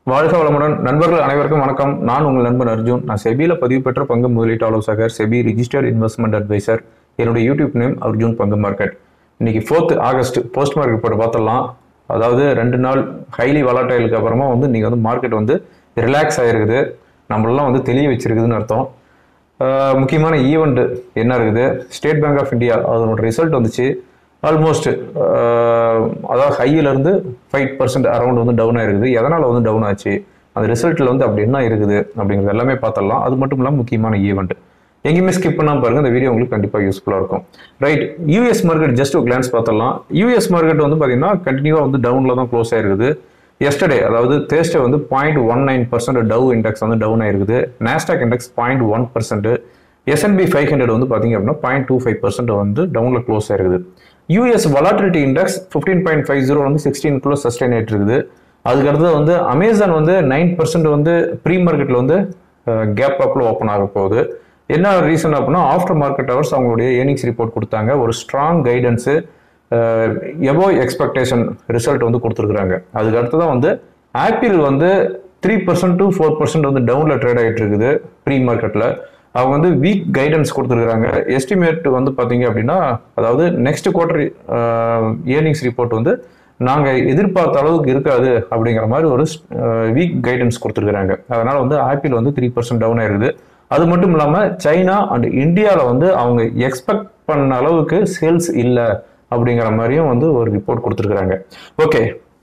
வாழ்க வளமுடன் நண்பர்கள் அனைவருக்கும் வணக்கம் நான் உங்கள் நண்பன் அர்ஜுன் நான் செபியில பதிவு பெற்ற பங்கு முதலீட்டு ஆலோசகர் செபி ரிஜிஸ்டர்ட் இன்வெஸ்ட்மெண்ட் அட்வைசர் என்னுடைய யூடியூப் நேம் அர்ஜுன் பங்கு மார்க்கெட் இன்னைக்கு fourth August post market report பார்த்துடலாம் அதாவது ரெண்டு நாள் ஹைலி வலாட்டைலுக்கு அப்புறமா வந்து இன்னைக்கு வந்து மார்க்கெட் வந்து ரிலாக்ஸ் ஆயிருக்குது நம்மளெல்லாம் வந்து தெளிய வச்சிருக்குதுன்னு அர்த்தம் ஆஹ் முக்கியமான ஈவெண்ட் என்ன இருக்குது ஸ்டேட் பேங்க் ஆஃப் இந்தியா அதனோட ரிசல்ட் வந்துச்சு ஆல்மோஸ்ட் அதாவது ஹையில இருந்து ஃபைவ் பர்சன்ட் அரௌண்ட் வந்து டவுன் ஆயிருக்குது எதனால் வந்து டவுன் ஆச்சு அந்த ரிசல்ட்டில் வந்து அப்படி என்ன இருக்குது அப்படிங்கிறது எல்லாமே பார்த்துடலாம் அது மட்டும் இல்லாமல் முக்கியமான ஈவெண்ட் எங்கேயுமே ஸ்கிப் பண்ணாம பாருங்க இந்த வீடியோ உங்களுக்கு கண்டிப்பாக யூஸ்ஃபுல்லாக இருக்கும் ரைட் யூஎஸ் மார்க்கெட் ஜஸ்ட் ஒரு கிளான்ஸ் பார்த்தலாம் யூஎஸ் மார்க்கெட் வந்து பார்த்தீங்கன்னா கண்டினியூவாக வந்து டவுனில் தான் க்ளோஸ் ஆயிருக்குது எஸ்டர்டே அதாவது தேர்ஸ்டே வந்து point one nine percent Dow index வந்து டவுன் ஆயிருக்குது Nasdaq index point one percent S and P five hundred வந்து பார்த்தீங்க அப்படின்னா பாயிண்ட் டூ ஃபைவ் பர்சன்ட் வந்து டவுனில் க்ளோஸ் ஆயிருக்குது US volatility index fifteen point five zero வந்து சிக்ஸ்டீன்குள்ள சஸ்டைன் ஆயிட்டு இருக்குது அதுக்கடுத்து வந்து அமேசான் வந்து நைன் பர்சன்ட் வந்து ப்ரீ மார்க்கெட்டில் வந்து கேப் அப்பில் ஓப்பன் ஆக போகுது என்ன ரீசன் அப்படின்னா ஆஃப்டர் மார்க்கெட் ஹவர்ஸ் அவங்களுடைய ஏர்னிங்ஸ் ரிப்போர்ட் கொடுத்தாங்க ஒரு strong guidance above expectation result வந்து கொடுத்துருக்குறாங்க அதுக்கு அடுத்து தான் வந்து ஆப்பிள் வந்து three percent to four percent வந்து டவுனில் ட்ரேட் ஆகிட்டு இருக்குது ப்ரீ மார்க்கெட்டில் அவங்க வந்து வீக் கைடன்ஸ் கொடுத்துருக்குறாங்க எஸ்டிமேட் வந்து பார்த்தீங்க அப்படின்னா அதாவது நெக்ஸ்ட் குவார்டர் ஏர்னிங்ஸ் ரிப்போர்ட் வந்து நாங்கள் எதிர்பார்த்த அளவுக்கு இருக்காது அப்படிங்கிற மாதிரி ஒரு வீக் கைடன்ஸ் கொடுத்துருக்குறாங்க அதனால வந்து ஆப்பிள் வந்து த்ரீ பர்சன்ட் டவுன் ஆயிருது அது மட்டும் இல்லாமல் சைனா அண்ட் இந்தியாவில் வந்து அவங்க எக்ஸ்பெக்ட் பண்ண அளவுக்கு சேல்ஸ் இல்லை அப்படிங்கிற மாதிரியும் வந்து ஒரு ரிப்போர்ட் கொடுத்துருக்குறாங்க ஓகே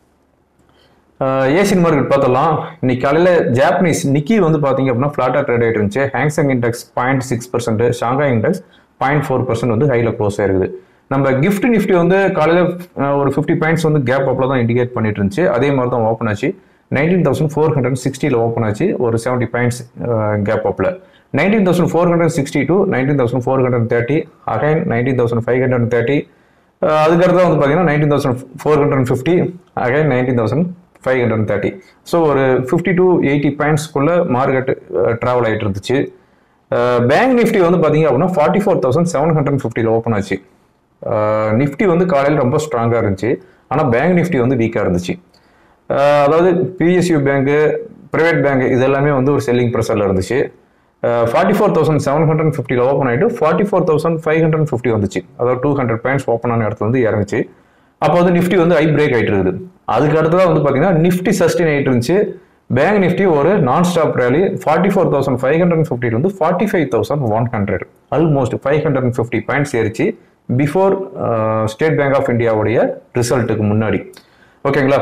ஏசியன் மார்க்கெட் பார்த்தலாம் இன்னைக்கு காலையில் ஜாப்பனீஸ் நிக்கி வந்து பார்த்தீங்க அப்படின்னா ஃப்ளாட்டாக ட்ரேட் ஆகிட்டு இருந்துச்சு Hang Seng index point six percent Shanghai index point four percent வந்து ஹையில் க்ளோஸ் ஆயிருக்குது நம்ம கிஃப்ட் நிஃப்டி வந்து காலையில் ஒரு ஃபிஃப்டி பாயிண்ட்ஸ் வந்து கேப் அப்பில் தான் இண்டிகேட் பண்ணிட்டு இருந்துச்சு அதே மாதிரி தான் ஓப்பன் ஆச்சு நைன்டீன் தௌசண்ட் ஃபோர் ஹண்ட்ரட் சிக்ஸ்டியில் ஓப்பன் ஆச்சு ஒரு செவன்ட்டி பாயிண்ட்ஸ் கேப் அப்பில் nineteen thousand four hundred sixty to nineteen thousand four hundred thirty again nineteen thousand five hundred thirty அதுக்கடுத்து வந்து பார்த்தீங்கன்னா nineteen thousand four hundred fifty again nineteen thousand five hundred thirty so ஒரு fifty to eighty பாயிண்ட்ஸ்க்குள்ள market travel ஆகிட்டு இருந்துச்சு bank Nifty வந்து பார்த்தீங்க அப்படின்னா forty four thousand seven hundred ஃபிஃப்டியில் ஓப்பன் ஆச்சு நிஃப்டி வந்து காலையில் ரொம்ப ஸ்ட்ராங்காக இருந்துச்சு ஆனால் பேங்க் நிஃப்டி வந்து வீக்காக இருந்துச்சு அதாவது பிஎஸ்யூ பேங்க்கு ப்ரைவேட் பேங்க் இது எல்லாமே வந்து ஒரு செல்லிங் ப்ரெஷரில் இருந்துச்சு forty four thousand seven hundred ஃபிஃப்டியில் ஓப்பன் ஆகிட்டு forty four thousand five hundred fifty வந்துச்சு அதாவது டூ ஹண்ட்ரட் பாயிண்ட்ஸ் ஓப்பன் ஆன இடத்துல வந்து இறங்குச்சு அப்போ வந்து நிஃப்டி வந்து ஐ பிரேக் ஆகிட்டு இருக்குது அதுக்கு அடுத்ததான் வந்து பார்த்தீங்கன்னா நிஃப்டி சஸ்டெயின் ஆகிட்டு இருந்துச்சு பேங்க் நிஃப்டி ஒரு non stop rally forty four thousand five hundred fifty வந்து forty five thousand one hundred almost five hundred and fifty points ஏறிச்சு பிஃபோர் ஸ்டேட் பேங்க் ஆஃப் இந்தியாவுடைய ரிசல்ட்டுக்கு முன்னாடி ஓகேங்களா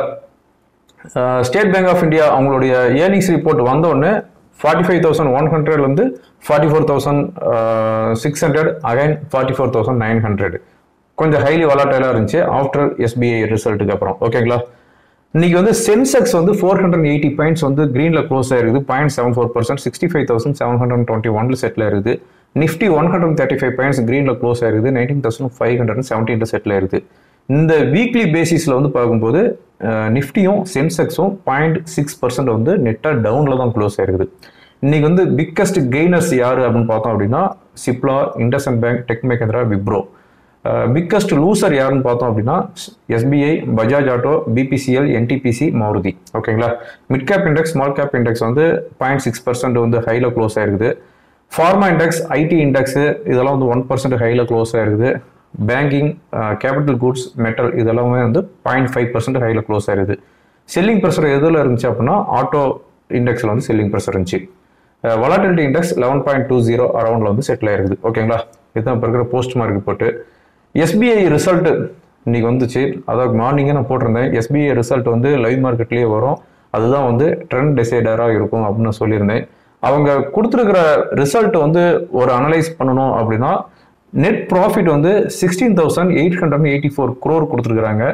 ஸ்டேட் பேங்க் ஆஃப் இந்தியா அவங்களுடைய ஏர்னிங்ஸ் ரிப்போர்ட் வந்தோடனே forty five thousand one ஹண்ட்ரட்லேருந்து forty four thousand six hundred again forty four thousand nine hundred கொஞ்சம் highly வலாட்டைலாக இருந்துச்சு ஆஃப்டர் எஸ்பிஐ ரிசல்ட்டுக்கு அப்புறம் ஓகேங்களா இன்னைக்கு வந்து சென்செக்ஸ் வந்து ஃபோர் ஹண்ட்ரட் எயிட்டி பாயிண்ட்ஸ் வந்து க்ரீனில் க்ளோஸ் ஆயிருக்குது point seven four percent sixty five thousand seven hundred twenty ஒன்ல செட்டில் இருக்குது Nifty one hundred thirty five points க்ரீனில் க்ளோஸ் ஆயிருக்குது nineteen thousand five hundred seventeen settle இருக்குது இந்த வீக்லி பேசிஸில் வந்து பார்க்கும்போது நிஃப்டியும் சென்செக்ஸும் பாயிண்ட் சிக்ஸ் பர்சன்ட் வந்து நெட்டாக டவுனில் தான் க்ளோஸ் ஆயிருக்குது இன்னைக்கு வந்து பிக்கஸ்ட் கெய்னர்ஸ் யார் அப்படின்னு பார்த்தோம் அப்படின்னா Cipla IndusInd bank Tech Mahindra Wipro biggest loser யாருன்னு பார்த்தோம் அப்படின்னா SBI Bajaj auto BPCL NTPC Maruti ஓகேங்களா mid cap index small cap index வந்து பாயிண்ட் சிக்ஸ் பர்சன்ட் வந்து ஹையில் க்ளோஸ் ஆயிருக்குது ஃபார்மா இண்டெக்ஸ் ஐடி இண்டெக்ஸு இதெல்லாம் வந்து ஒன் பர்சன்ட் ஹையில் க்ளோஸ் ஆயிருக்குது பேங்கிங் கேபிட்டல் குட்ஸ் மெட்டல் இதெல்லாமே வந்து பாயிண்ட் ஃபைவ் பர்சன்ட் ஹையில் க்ளோஸ் ஆயிருது செல்லிங் ப்ரெஷர் எதில் இருந்துச்சு அப்படின்னா ஆட்டோ இண்டெக்ஸில் வந்து செல்லிங் ப்ரெஷர் இருந்துச்சு volatility index eleven point two zero அரௌண்டில் வந்து செட்டில் ஆயிருக்குது ஓகேங்களா இதுதான் இப்போ இருக்கிற போஸ்ட் மார்க்கெட் போட்டு எஸ்பிஐ ரிசல்ட் இன்னைக்கு வந்துச்சு அதாவது மார்னிங்கே நான் போட்டிருந்தேன் எஸ்பிஐ ரிசல்ட் வந்து லைவ் மார்க்கெட்லேயே வரும் அதுதான் வந்து ட்ரெண்ட் டிசைடராக இருக்கும் அப்படின்னு நான் சொல்லியிருந்தேன் அவங்க கொடுத்துருக்கிற ரிசல்ட் வந்து ஒரு அனலைஸ் பண்ணணும் அப்படின்னா நெட் ப்ராஃபிட் வந்து sixteen thousand eight hundred eighty four crore கொடுத்துருக்குறாங்க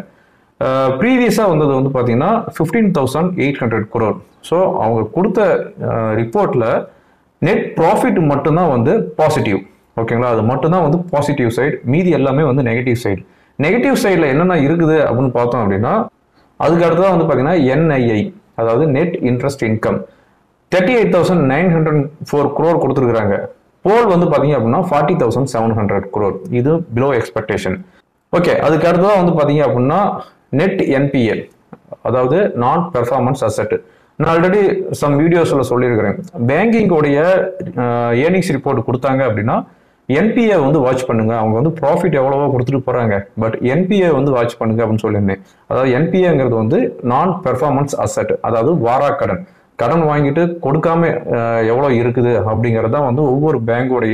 ப்ரீவியஸாக வந்தது வந்து பார்த்தீங்கன்னா fifteen thousand eight hundred crore so அவங்க கொடுத்த ரிப்போர்ட்டில் நெட் ப்ராஃபிட் மட்டும்தான் வந்து பாசிட்டிவ் ஓகேங்களா அது மட்டும்தான் வந்து பாசிட்டிவ் சைடு மீதி எல்லாமே வந்து நெகட்டிவ் சைடு நெகட்டிவ் சைடில் என்னென்ன இருக்குது அப்படின்னு பார்த்தோம் அப்படின்னா அதுக்கு அடுத்ததான் வந்து பார்த்தீங்கன்னா என்ஐஐ அதாவது net interest income thirty eight thousand nine hundred four crore கொடுத்துருக்குறாங்க போல் வந்து பார்த்தீங்க அப்படின்னா forty thousand seven hundred crore இது பிலோ எக்ஸ்பெக்டேஷன் ஓகே அதுக்கு அடுத்ததான் வந்து பார்த்தீங்க அப்படின்னா நெட் என்பிஎல் அதாவது நான் பெர்ஃபார்மன்ஸ் அசெட் நான் ஆல்ரெடி சம் வீடியோஸ்ல சொல்லியிருக்கிறேன் பேங்கிங்கோடைய ஏர்னிங்ஸ் ரிப்போர்ட் கொடுத்தாங்க அப்படின்னா என்பிஏ வந்து வாட்ச் பண்ணுங்க அவங்க வந்து ப்ராஃபிட் எவ்வளவோ கொடுத்துட்டு போறாங்க பட் என்பிஏ வந்து வாட்ச் பண்ணுங்க அப்படின்னு சொல்லியிருந்தேன் அதாவது என்பிஏங்கிறது வந்து நான் பெர்ஃபார்மன்ஸ் அசட் அதாவது வாரா கடன் கடன் வாங்கிட்டு கொடுக்காம அஹ், எவ்வளவு இருக்குது அப்படிங்கிறது தான் வந்து ஒவ்வொரு பேங்கோடைய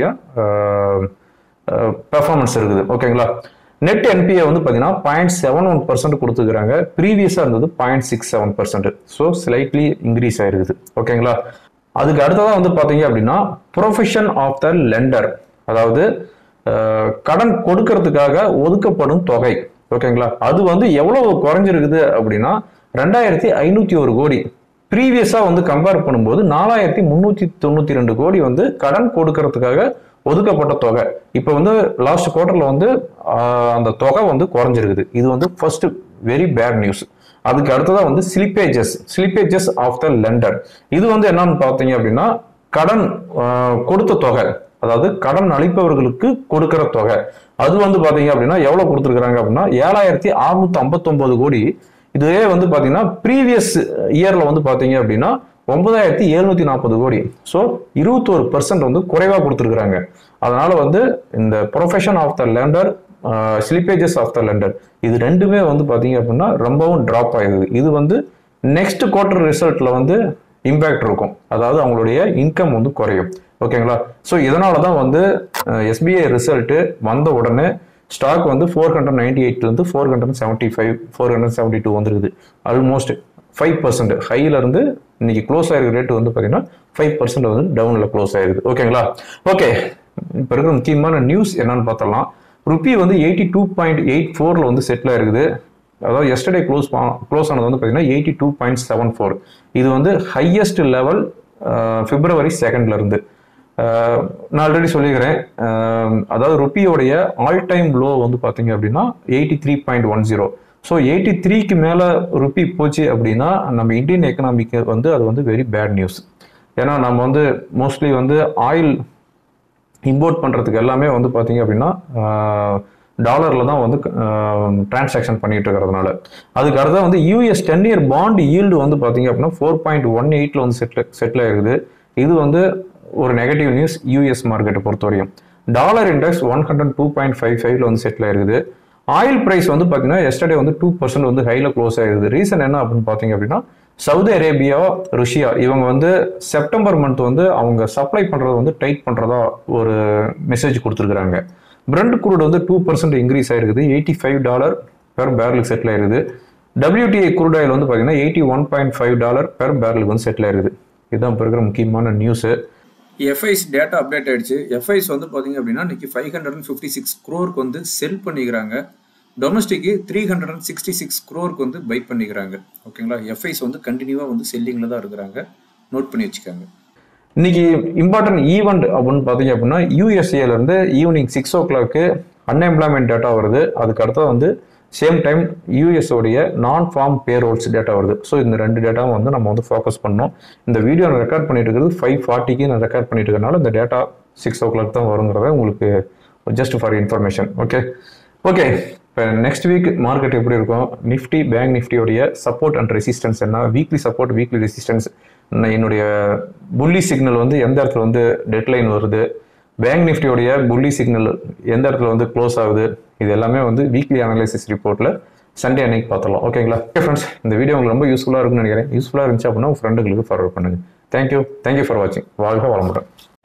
பெர்ஃபார்மன்ஸ் இருக்குது ஓகேங்களா நெட் என்பிஏ வந்து பார்த்தீங்கன்னா பாயிண்ட் செவன் ஒன் பர்சன்ட் கொடுத்துக்கிறாங்க ப்ரீவியஸாக இருந்தது point six seven percent so slightly increase ஆயிருக்குது ஓகேங்களா அதுக்கு அடுத்ததாக வந்து பார்த்தீங்க அப்படின்னா ப்ரொஃபஷன் ஆஃப் த லெண்டர் அதாவது அஹ், கடன் கொடுக்கறதுக்காக ஒதுக்கப்படும் தொகை ஓகேங்களா அது வந்து எவ்வளவு குறைஞ்சிருக்குது அப்படின்னா ரெண்டாயிரத்தி ஐநூத்தி ஒரு கோடி ப்ரீவியஸா வந்து கம்பேர் பண்ணும்போது நாலாயிரத்தி முன்னூத்தி தொண்ணூத்தி ரெண்டு கோடி வந்து கடன் கொடுக்கறதுக்காக ஒதுக்கப்பட்ட தொகை இப்போ வந்து லாஸ்ட் குவார்டர்ல வந்து ஆஹ், அந்த தொகை வந்து குறைஞ்சிருக்குது இது வந்து ஃபர்ஸ்ட் வெரி பேட் நியூஸ் அதுக்கு அடுத்ததா வந்து slippages slippages of the lender இது வந்து என்னன்னு பார்த்தீங்க அப்படின்னா கடன் ஆஹ், கொடுத்த தொகை அதாவது கடன் அளிப்பவர்களுக்கு கொடுக்கிற தொகை அது வந்து பாத்தீங்க அப்படின்னா எவ்வளவு கொடுத்துருக்காங்க அப்படின்னா ஏழாயிரத்தி அறுநூத்தி ஐம்பத்தொன்பது கோடி இதுவே வந்து பாத்தீங்கன்னா ப்ரீவியஸ் இயர்ல வந்து பாத்தீங்க அப்படின்னா ஒன்பதாயிரத்தி எழுநூத்தி நாற்பது கோடி ஸோ இருபத்தோரு பர்சன்ட் வந்து குறைவா கொடுத்துருக்காங்க அதனால வந்து இந்த provision of the lender slippages of the lender இது ரெண்டுமே வந்து பாத்தீங்க அப்படின்னா ரொம்பவும் டிராப் ஆயிடுது இது வந்து நெக்ஸ்ட் குவார்டர் ரிசல்ட்ல வந்து இம்பேக்ட் இருக்கும் அதாவது அவங்களுடைய இன்கம் வந்து குறையும் ஓகேங்களா ஸோ இதனால தான் வந்து எஸ்பிஐ ரிசல்ட்டு வந்த உடனே ஸ்டாக் வந்து ஃபோர் ஹண்ட்ரட் நைன்டி எயிட்லேருந்து four hundred seventy five four hundred seventy two வந்துருக்குது ஆல்மோஸ்ட் ஃபைவ் பர்சன்ட் ஹையில இருந்து இன்னைக்கு க்ளோஸ் ஆயிருக்க ரேட் வந்து பார்த்தீங்கன்னா ஃபைவ் பர்சன்ட் வந்து டவுனில் க்ளோஸ் ஆயிருது ஓகேங்களா ஓகே இப்போ இருக்கிற முக்கியமான நியூஸ் என்னன்னு பார்த்தலாம் ருப்பி வந்து எயிட்டி டூ பாயிண்ட் எயிட் ஃபோரில் வந்து செட்டில் ஆயிருக்குது அதாவது எஸ்டர்டே க்ளோஸ் க்ளோஸ் ஆனது வந்து பார்த்தீங்கன்னா eighty two point seven four இது வந்து ஹையஸ்ட் லெவல் பிப்ரவரி செகண்ட்ல இருந்து அஹ், நான் ஆல்ரெடி சொல்லிக்கிறேன் அஹ், அதாவது ருப்பியோடைய ஆல் டைம் லோ வந்து பார்த்தீங்க அப்படின்னா eighty three point one zero so eighty த்ரீக்கு மேலே ருப்பி போச்சு அப்படின்னா நம்ம இந்தியன் எக்கனாமிக்கு வந்து அது வந்து வெரி பேட் நியூஸ் ஏன்னா நம்ம வந்து மோஸ்ட்லி வந்து ஆயில் இம்போர்ட் பண்ணுறதுக்கு எல்லாமே வந்து பார்த்தீங்க அப்படின்னா டாலரில் தான் வந்து டிரான்சாக்ஷன் பண்ணிட்டு இருக்கிறதுனால அதுக்கு அடுத்தது வந்து US ten year bond yield வந்து பார்த்தீங்க அப்படின்னா ஃபோர் பாயிண்ட் ஒன் எயிட்டில் வந்து செட்டில் செட்டில் ஆயிருக்குது இது வந்து ஒரு நெகட்டிவ் நியூஸ் யூஎஸ் மார்க்கெட்டை பொறுத்தவரையும் dollar index one hundred two point five ஃபைவ்ல வந்து செட்டில் ஆயிருக்குது ஆயில் பிரைஸ் வந்து பார்த்தீங்கன்னா எஸ்டர்டே வந்து டூ பர்சன்ட் வந்து ஹைல க்ளோஸ் ஆயிருது ரீசன் என்ன அப்படின்னு பார்த்தீங்க அப்படின்னா சவுதி அரேபியா ருஷியா இவங்க வந்து செப்டம்பர் மந்த் வந்து அவங்க சப்ளை பண்றத வந்து டைட் பண்றதா ஒரு மெசேஜ் கொடுத்துருக்காங்க பிரண்ட் குரூட் வந்து டூ பர்சன்ட் இன்க்ரீஸ் ஆயிருக்குது எயிட்டி ஃபைவ் டாலர் பெர் பேரலுக்கு செட்டில் ஆயிருக்குது WTI குரூட் ஆயில் வந்து பார்த்தீங்கன்னா eighty one point five dollar per பேரலுக்கு வந்து செட்டில் ஆயிருக்குது இதுதான் இப்போ இருக்கிற முக்கியமான நியூஸு எஃப்ஐஸ் டேட்டா அப்டேட் ஆயிடுச்சு எஃப்ஐஸ் வந்து பார்த்தீங்க அப்படின்னா இன்னைக்கு five hundred and fifty six க்ரோருக்கு வந்து செல் பண்ணிக்கிறாங்க domestic three hundred and sixty six க்ரோருக்கு வந்து பை பண்ணிக்கிறாங்க ஓகேங்களா எஃப்ஐஸ் வந்து கண்டினியூவாக வந்து செல்லிங்கில் தான் இருக்கிறாங்க நோட் பண்ணி வச்சுக்காங்க இன்னைக்கு இம்பார்ட்டன்ட் ஈவெண்ட் அப்படின்னு பார்த்தீங்க அப்படின்னா யூஎஸ்ஏல இருந்து evening six o'clock unemployment data வருது அதுக்கு அடுத்தது வந்து சேம் டைம் யூஎஸ் உடைய நான் ஃபார்ம் பேரோல்ஸ் டேட்டா வருது ஸோ இந்த ரெண்டு டேட்டாவும் வந்து நம்ம வந்து ஃபோக்கஸ் பண்ணோம் இந்த வீடியோ நான் ரெக்கார்ட் பண்ணிட்டு இருக்கிறது ஃபைவ் ஃபார்ட்டிக்கு நான் ரெக்கார்ட் பண்ணிட்டு இருக்கனால இந்த டேட்டா சிக்ஸ் ஓ கிளாக் தான் வருங்கிறத உங்களுக்கு just for information okay okay இப்போ நெக்ஸ்ட் வீக் மார்க்கெட் எப்படி இருக்கும் நிஃப்டி பேங்க் நிஃப்டியோடைய சப்போர்ட் அண்ட் ரெசிஸ்டன்ஸ் என்ன வீக்லி சப்போர்ட் வீக்லி ரெசிஸ்டன்ஸ் என்னுடைய புள்ளி சிக்னல் வந்து எந்த இடத்துல வந்து டெட்லைன் வருது பேங்க் நிஃப்டியோடைய புள்ளி சிக்னல் எந்த இடத்துல வந்து க்ளோஸ் ஆகுது இது எல்லாமே வந்து வீக்லி அனலைசிஸ் ரிப்போர்ட்டில் சண்டே அன்னைக்கு பார்த்துடலாம் ஓகேங்களா ஓகே ஃப்ரெண்ட்ஸ் இந்த வீடியோ உங்களுக்கு ரொம்ப யூஸ்ஃபுல்லாக இருக்குன்னு நினைக்கிறேன் யூஸ்ஃபுல்லாக இருந்துச்சு அப்படின்னா உங்கள் ஃப்ரெண்டுகளுக்கு ஃபார்வர்ட் பண்ணுங்க தேங்க்யூ தேங்க்யூ ஃபார் வாட்சிங் வாழ்க வளமுடன்